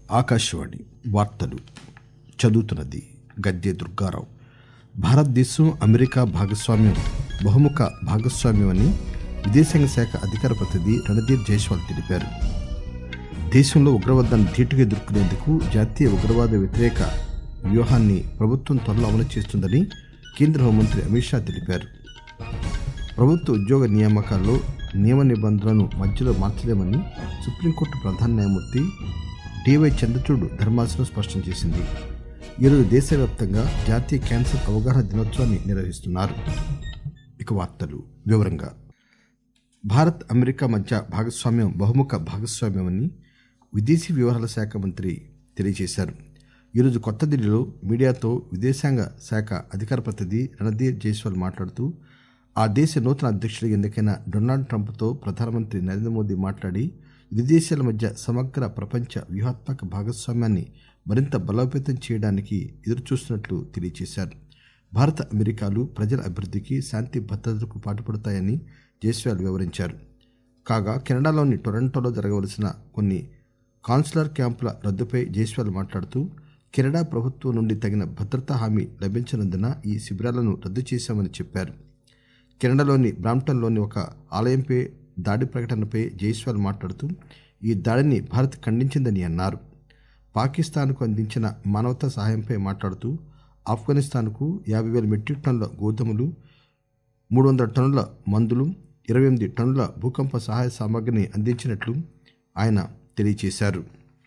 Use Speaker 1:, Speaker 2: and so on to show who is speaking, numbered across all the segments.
Speaker 1: ఆకాశవాణి వార్తలు చదువుతున్నది గద్దె దుర్గారావు భారతదేశం అమెరికా భాగస్వామ్యం బహుముఖ భాగస్వామ్యమని విదేశాంగ శాఖ అధికార ప్రతినిధి రణధీర్ జైస్వాల్ తెలిపారు దేశంలో ఉగ్రవాదాన్ని ధీటుగా ఎదుర్కొనేందుకు జాతీయ ఉగ్రవాద వ్యతిరేక వ్యూహాన్ని ప్రభుత్వం త్వరలో అమలు చేస్తుందని కేంద్ర హోంమంత్రి అమిత్ షా తెలిపారు ప్రభుత్వ ఉద్యోగ నియామకాల్లో నియమ నిబంధనలను మధ్యలో మార్చలేమని సుప్రీంకోర్టు ప్రధాన న్యాయమూర్తి డివై చంద్రచూడ్ ధర్మాసనం స్పష్టం చేసింది ఈరోజు దేశవ్యాప్తంగా జాతీయ క్యాన్సర్ అవగాహన దినోత్సవాన్ని నిర్వహిస్తున్నారు ఇక వార్తలు వివరంగా భారత్ అమెరికా మధ్య భాగస్వామ్యం బహుముఖ భాగస్వామ్యమని విదేశీ వ్యవహారాల శాఖ మంత్రి తెలియజేశారు ఈరోజు కొత్త ఢిల్లీలో మీడియాతో విదేశాంగ శాఖ అధికార ప్రతినిధి రణధీర్ జైస్వాల్ మాట్లాడుతూ ఆ దేశ నూతన అధ్యక్షుడు ఎన్నికైన డొనాల్డ్ ట్రంప్తో ప్రధానమంత్రి నరేంద్ర మోదీ మాట్లాడి ఇరు దేశాల మధ్య సమగ్ర ప్రపంచ వ్యూహాత్మక భాగస్వామ్యాన్ని మరింత బలోపేతం చేయడానికి ఎదురుచూస్తున్నట్లు తెలియజేశారు భారత అమెరికాలు ప్రజల అభివృద్ధికి శాంతి భద్రతలకు పాటుపడతాయని జైస్వాల్ వివరించారు కాగా కెనడాలోని టొరంటోలో జరగవలసిన కొన్ని కాన్సులర్ క్యాంపుల రద్దుపై జైస్వాల్ మాట్లాడుతూ కెనడా ప్రభుత్వం నుండి తగిన భద్రతా హామీ లభించనందున ఈ శిబిరాలను రద్దు చేశామని చెప్పారు కెనడాలోని బ్రాంప్టన్లోని ఒక ఆలయంపై దాడి ప్రకటనపై జైస్వాల్ మాట్లాడుతూ ఈ దాడిని భారత్ ఖండించిందని అన్నారు పాకిస్తాన్కు అందించిన మానవతా సహాయంపై మాట్లాడుతూ ఆఫ్ఘనిస్తాన్కు యాభై వేల మెట్రిక్ టన్నుల గోధుమలు మూడు వందల టన్నుల మందులు ఇరవై ఎనిమిది టన్నుల భూకంప సహాయ సామగ్రిని అందించినట్లు ఆయన తెలియజేశారు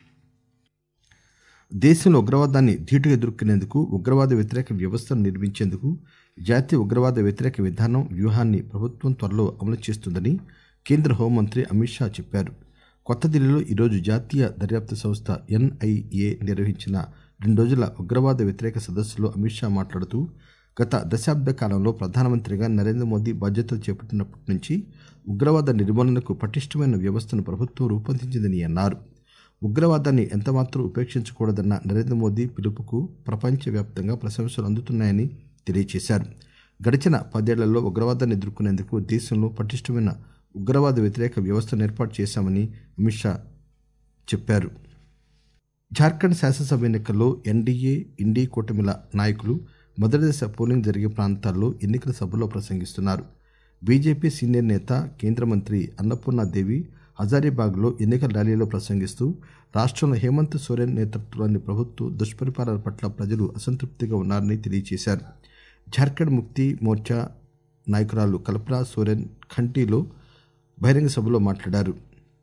Speaker 1: దేశంలో ఉగ్రవాదాన్ని ధీటుగా ఎదుర్కొనేందుకు ఉగ్రవాద వ్యతిరేక వ్యవస్థను నిర్మించేందుకు జాతీయ ఉగ్రవాద వ్యతిరేక విధానం వ్యూహాన్ని ప్రభుత్వం త్వరలో అమలు చేస్తుందని కేంద్ర హోంమంత్రి అమిత్ షా చెప్పారు కొత్త ఢిల్లీలో ఈరోజు జాతీయ దర్యాప్తు సంస్థ ఎన్ఐఏ నిర్వహించిన రెండు రోజుల ఉగ్రవాద వ్యతిరేక సదస్సులో అమిత్ షా మాట్లాడుతూ గత దశాబ్ద కాలంలో ప్రధానమంత్రిగా నరేంద్ర మోదీ బాధ్యతలు చేపట్టినప్పటి నుంచి ఉగ్రవాద నిర్మూలనకు పటిష్టమైన వ్యవస్థను ప్రభుత్వం రూపొందించిందని అన్నారు ఉగ్రవాదాన్ని ఎంతమాత్రం ఉపేక్షించకూడదన్న నరేంద్ర మోదీ పిలుపుకు ప్రపంచవ్యాప్తంగా ప్రశంసలు అందుతున్నాయని తెలియజేశారు గడిచిన పదేళ్లలో ఉగ్రవాదాన్ని ఎదుర్కొనేందుకు దేశంలో పటిష్టమైన ఉగ్రవాద వ్యతిరేక వ్యవస్థను ఏర్పాటు చేశామని అమిత్ షా చెప్పారు జార్ఖండ్ శాసనసభ ఎన్నికల్లో ఎన్డీఏ ఇండీ కూటమిల నాయకులు మొదటి దశ పోలింగ్ జరిగే ప్రాంతాల్లో ఎన్నికల సభల్లో ప్రసంగిస్తున్నారు బీజేపీ సీనియర్ నేత కేంద్ర మంత్రి అన్నపూర్ణాదేవి హజారీబాగ్లో ఎన్నికల ర్యాలీలో ప్రసంగిస్తూ రాష్ట్రంలో హేమంత్ సోరెన్ నేతృత్వంలోని ప్రభుత్వ దుష్పరిపాలన పట్ల ప్రజలు అసంతృప్తిగా ఉన్నారని తెలియజేశారు జార్ఖండ్ ముక్తి మోర్చా నాయకురాలు కల్పనా సోరెన్ ఖంటీలో బహిరంగ సభలో మాట్లాడారు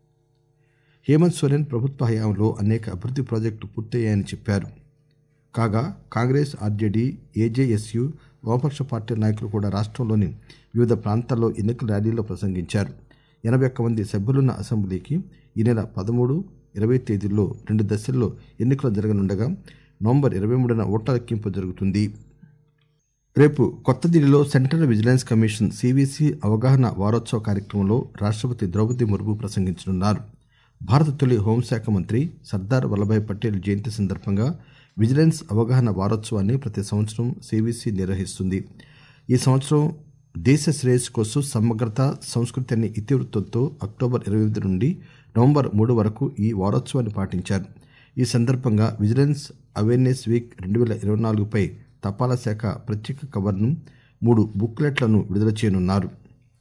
Speaker 1: హేమంత్ సోరెన్ ప్రభుత్వ హయాంలో అనేక అభివృద్ధి ప్రాజెక్టులు పూర్తయ్యాయని చెప్పారు కాగా కాంగ్రెస్ ఆర్జేడీ ఏజేఎస్యు వామపక్ష పార్టీ నాయకులు కూడా రాష్ట్రంలోని వివిధ ప్రాంతాల్లో ఎన్నికల ర్యాలీలో ప్రసంగించారు ఎనభై ఒక్క మంది సభ్యులున్న అసెంబ్లీకి ఈ నెల పదమూడు ఇరవై తేదీల్లో రెండు దశల్లో ఎన్నికలు జరగనుండగా నవంబర్ ఇరవై మూడున ఓట్ల లెక్కింపు జరుగుతుంది రేపు కొత్త ఢిల్లీలో సెంట్రల్ విజిలెన్స్ కమిషన్ సివిసి అవగాహన వారోత్సవ కార్యక్రమంలో రాష్ట్రపతి ద్రౌపది ముర్ము ప్రసంగించనున్నారు భారత తొలి హోంశాఖ మంత్రి సర్దార్ వల్లభాయ్ పటేల్ జయంతి సందర్భంగా విజిలెన్స్ అవగాహన వారోత్సవాన్ని ప్రతి సంవత్సరం సివిసి నిర్వహిస్తుంది ఈ సంవత్సరం దేశ శ్రేయస్సు కోసం సమగ్రత సంస్కృతి అనే ఇతివృత్తంతో అక్టోబర్ ఇరవై ఎనిమిది నుండి నవంబర్ మూడు వరకు ఈ వారోత్సవాన్ని పాటించారు ఈ సందర్భంగా విజిలెన్స్ అవేర్నెస్ వీక్ రెండు వేల ఇరవై నాలుగుపై తపాలా శాఖ ప్రత్యేక కవర్ను మూడు బుక్లెట్లను విడుదల చేయనున్నారు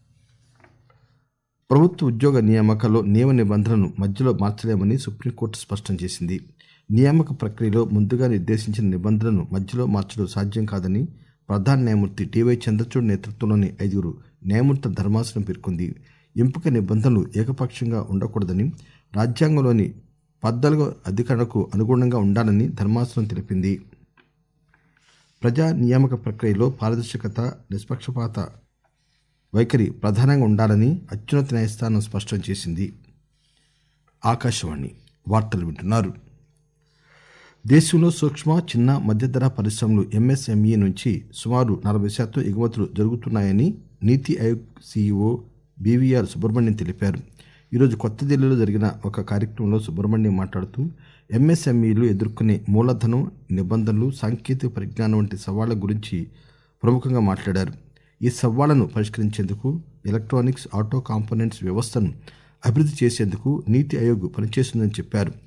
Speaker 1: ప్రభుత్వ ఉద్యోగ నియామకాల్లో నియమ నిబంధనలను మధ్యలో మార్చలేమని సుప్రీంకోర్టు స్పష్టం చేసింది నియామక ప్రక్రియలో ముందుగా నిర్దేశించిన నిబంధనలను మధ్యలో మార్చడం సాధ్యం కాదని ప్రధాన న్యాయమూర్తి టీవై చంద్రచూడ్ నేతృత్వంలోని ఐదుగురు న్యాయమూర్తుల ధర్మాసనం పేర్కొంది ఎంపిక నిబంధనలు ఏకపక్షంగా ఉండకూడదని రాజ్యాంగంలోని పద్నాలుగో అధికరణకు అనుగుణంగా ఉండాలని ధర్మాసనం తెలిపింది ప్రజా నియామక ప్రక్రియలో పారదర్శకత నిష్పక్షపాత వైఖరి ప్రధానంగా ఉండాలని అత్యున్నత న్యాయస్థానం స్పష్టం చేసింది ఆకాశవాణి వార్తలు వింటున్నారు దేశంలో సూక్ష్మ చిన్న మధ్యధర పరిశ్రమలు ఎంఎస్ఎంఈ నుంచి సుమారు నలభై శాతం ఎగుమతులు జరుగుతున్నాయని నీతి ఆయోగ్ సీఈఓ బీవీఆర్ సుబ్రహ్మణ్యం తెలిపారు ఈరోజు కొత్త ఢిల్లీలో జరిగిన ఒక కార్యక్రమంలో సుబ్రహ్మణ్యం మాట్లాడుతూ ఎంఎస్ఎంఈలు ఎదుర్కొనే మూలధనం నిబంధనలు సాంకేతిక పరిజ్ఞానం వంటి సవాళ్ల గురించి ప్రముఖంగా మాట్లాడారు ఈ సవాళ్లను పరిష్కరించేందుకు ఎలక్ట్రానిక్స్ ఆటో కాంపోనెంట్స్ వ్యవస్థను అభివృద్ధి చేసేందుకు నీతి ఆయోగ్ పనిచేస్తుందని చెప్పారు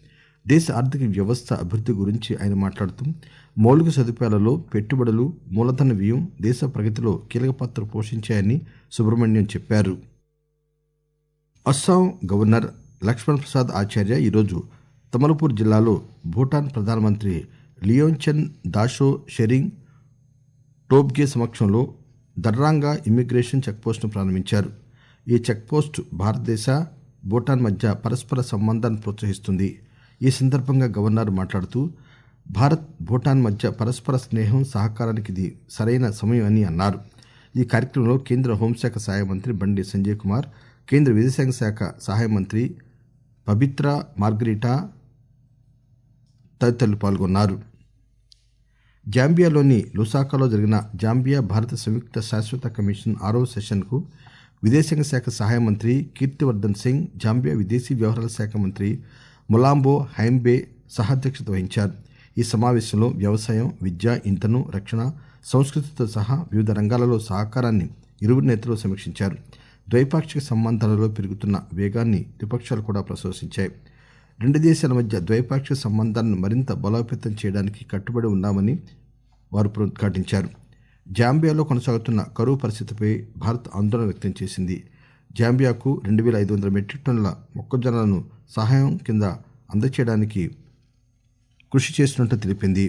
Speaker 1: దేశ ఆర్థిక వ్యవస్థ అభివృద్ధి గురించి ఆయన మాట్లాడుతూ మౌలిక సదుపాయాలలో పెట్టుబడులు మూలధన వ్యయం దేశ ప్రగతిలో కీలక పాత్ర పోషించాయని సుబ్రహ్మణ్యం చెప్పారు అస్సాం గవర్నర్ లక్ష్మణ్ ప్రసాద్ ఆచార్య ఈరోజు తమలపూర్ జిల్లాలో భూటాన్ ప్రధానమంత్రి లియోన్చెన్ దాషో షెరింగ్ టోబ్గే సమక్షంలో దర్రాంగా ఇమ్మిగ్రేషన్ చెక్పోస్టును ప్రారంభించారు ఈ చెక్పోస్ట్ భారతదేశ భూటాన్ మధ్య పరస్పర సంబంధాన్ని ప్రోత్సహిస్తుంది ఈ సందర్భంగా గవర్నర్ మాట్లాడుతూ భారత్ భూటాన్ మధ్య పరస్పర స్నేహం సహకారానికి ఇది సరైన సమయం అని అన్నారు ఈ కార్యక్రమంలో కేంద్ర హోంశాఖ సహాయ మంత్రి బండి సంజయ్ కుమార్ కేంద్ర విదేశాంగ శాఖ సహాయ మంత్రి పబిత్రా మార్గరీటా తదితరులు పాల్గొన్నారు జాంబియాలోని లుసాకాలో జరిగిన జాంబియా భారత సంయుక్త శాశ్వత కమిషన్ ఆరో సెషన్కు విదేశాంగ శాఖ సహాయ మంత్రి కీర్తివర్ధన్ సింగ్ జాంబియా విదేశీ వ్యవహారాల శాఖ మంత్రి ములాంబో హైంబే సహాధ్యక్షత వహించారు ఈ సమావేశంలో వ్యవసాయం విద్య ఇంధనం రక్షణ సంస్కృతితో సహా వివిధ రంగాలలో సహకారాన్ని ఇరువురు నేతలు సమీక్షించారు ద్వైపాక్షిక సంబంధాలలో పెరుగుతున్న వేగాన్ని విపక్షాలు కూడా ప్రశంసించాయి రెండు దేశాల మధ్య ద్వైపాక్షిక సంబంధాలను మరింత బలోపేతం చేయడానికి కట్టుబడి ఉన్నామని వారు ప్రతిఘటించారు జాంబియాలో కొనసాగుతున్న కరువు పరిస్థితిపై భారత్ ఆందోళన వ్యక్తం చేసింది జాంబియాకు రెండు వేల ఐదు వందల మెట్రిక్ టన్నుల మొక్కజొన్నలను సహాయం కింద అందచేయడానికి కృషి చేస్తున్నట్టు తెలిపింది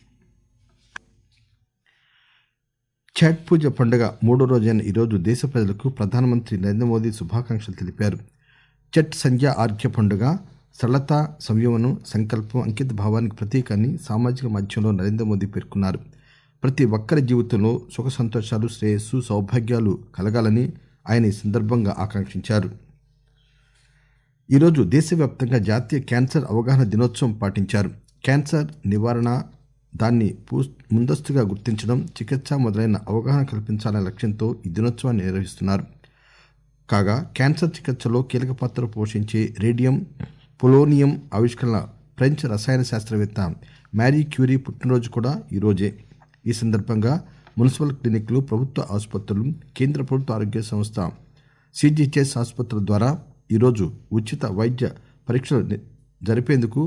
Speaker 1: ఛట్ పూజ పండుగ మూడో రోజైన ఈరోజు దేశ ప్రజలకు ప్రధానమంత్రి నరేంద్ర మోదీ శుభాకాంక్షలు తెలిపారు ఛట్ సంధ్యా ఆర్ఘ్య పండుగ సరళత సంయమనం సంకల్పం అంకిత భావానికి ప్రతీక అని సామాజిక మాధ్యమంలో నరేంద్ర మోదీ పేర్కొన్నారు ప్రతి ఒక్కరి జీవితంలో సుఖ సంతోషాలు శ్రేయస్సు సౌభాగ్యాలు కలగాలని ఆయన ఈ సందర్భంగా ఆకాంక్షించారు ఈరోజు దేశవ్యాప్తంగా జాతీయ క్యాన్సర్ అవగాహన దినోత్సవం పాటించారు క్యాన్సర్ నివారణ దాన్ని ముందస్తుగా గుర్తించడం చికిత్స మొదలైన అవగాహన కల్పించాలనే లక్ష్యంతో ఈ దినోత్సవాన్ని నిర్వహిస్తున్నారు కాగా క్యాన్సర్ చికిత్సలో కీలక పాత్ర పోషించే రేడియం పొలోనియం ఆవిష్కరణ ఫ్రెంచ్ రసాయన శాస్త్రవేత్త మ్యారీ క్యూరీ పుట్టినరోజు కూడా ఈరోజే ఈ సందర్భంగా మున్సిపల్ క్లినిక్లు ప్రభుత్వ ఆసుపత్రులు కేంద్ర ప్రభుత్వ ఆరోగ్య సంస్థ సిజిహెచ్ఎస్ ఆసుపత్రుల ద్వారా ఈరోజు ఉచిత వైద్య పరీక్షలు జరిపేందుకు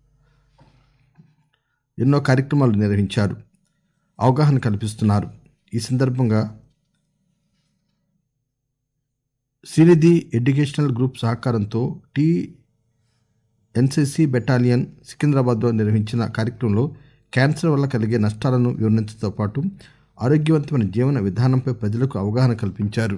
Speaker 1: ఎన్నో కార్యక్రమాలు నిర్వహించారు అవగాహన కల్పిస్తున్నారు ఈ సందర్భంగా శ్రీనిధి ఎడ్యుకేషనల్ గ్రూప్ సహకారంతో టీ ఎన్సిసి బెటాలియన్ సికింద్రాబాద్లో నిర్వహించిన కార్యక్రమంలో క్యాన్సర్ వల్ల కలిగే నష్టాలను వివరించడంతో పాటు ఆరోగ్యవంతమైన జీవన విధానంపై ప్రజలకు అవగాహన కల్పించారు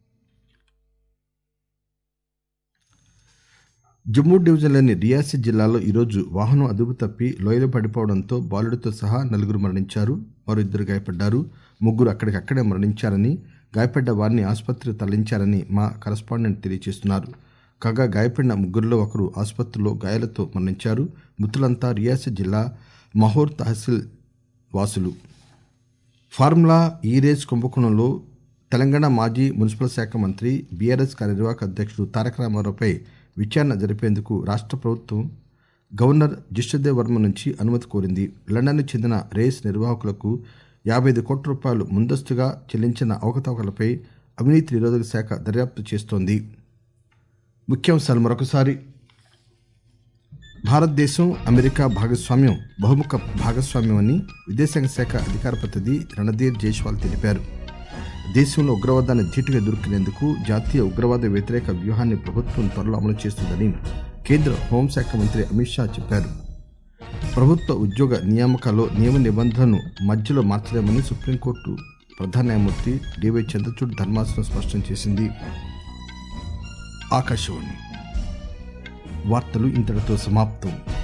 Speaker 1: జమ్మూ డివిజన్లోని రియాసీ జిల్లాలో ఈరోజు వాహనం అదుపు తప్పి లోయలో పడిపోవడంతో బాలుడితో సహా నలుగురు మరణించారు మరో ఇద్దరు గాయపడ్డారు ముగ్గురు అక్కడికక్కడే మరణించారని గాయపడ్డ వారిని ఆసుపత్రికి తరలించారని మా కరస్పాండెంట్ తెలియజేస్తున్నారు కాగా గాయపడిన ముగ్గురులో ఒకరు ఆసుపత్రిలో గాయాలతో మరణించారు మృతులంతా రియాసీ జిల్లా మహోర్ తహసీల్ వాసులు ఫార్ములా ఈ రేస్ కుంభకోణంలో తెలంగాణ మాజీ మున్సిపల్ శాఖ మంత్రి బీఆర్ఎస్ కార్యనిర్వాహక అధ్యక్షుడు తారక రామారావుపై విచారణ జరిపేందుకు రాష్ట్ర ప్రభుత్వం గవర్నర్ జిష్ణుదేవ్ వర్మ నుంచి అనుమతి కోరింది లండన్కు చెందిన రేస్ నిర్వాహకులకు యాభై ఐదు కోట్ల రూపాయలు ముందస్తుగా చెల్లించిన అవకతవకలపై అవినీతి నిరోధక శాఖ దర్యాప్తు చేస్తోంది ముఖ్యాంశాలు మరొకసారి భారతదేశం అమెరికా భాగస్వామ్యం బహుముఖ భాగస్వామ్యం అని విదేశాంగ శాఖ అధికార ప్రతినిధి రణధీర్ జైస్వాల్ తెలిపారు దేశంలో ఉగ్రవాదాన్ని ధీటుగా ఎదుర్కొనేందుకు జాతీయ ఉగ్రవాద వ్యతిరేక వ్యూహాన్ని ప్రభుత్వం త్వరలో అమలు చేస్తుందని కేంద్ర హోంశాఖ మంత్రి అమిత్ షా చెప్పారు ప్రభుత్వ ఉద్యోగ నియామకాల్లో నియమ నిబంధనలను మధ్యలో మార్చలేమని సుప్రీంకోర్టు ప్రధాన న్యాయమూర్తి డివై చంద్రచూడ్ ధర్మాసనం స్పష్టం చేసింది ఆకాశవాణి వార్తలు ఇంతటితో సమాప్తం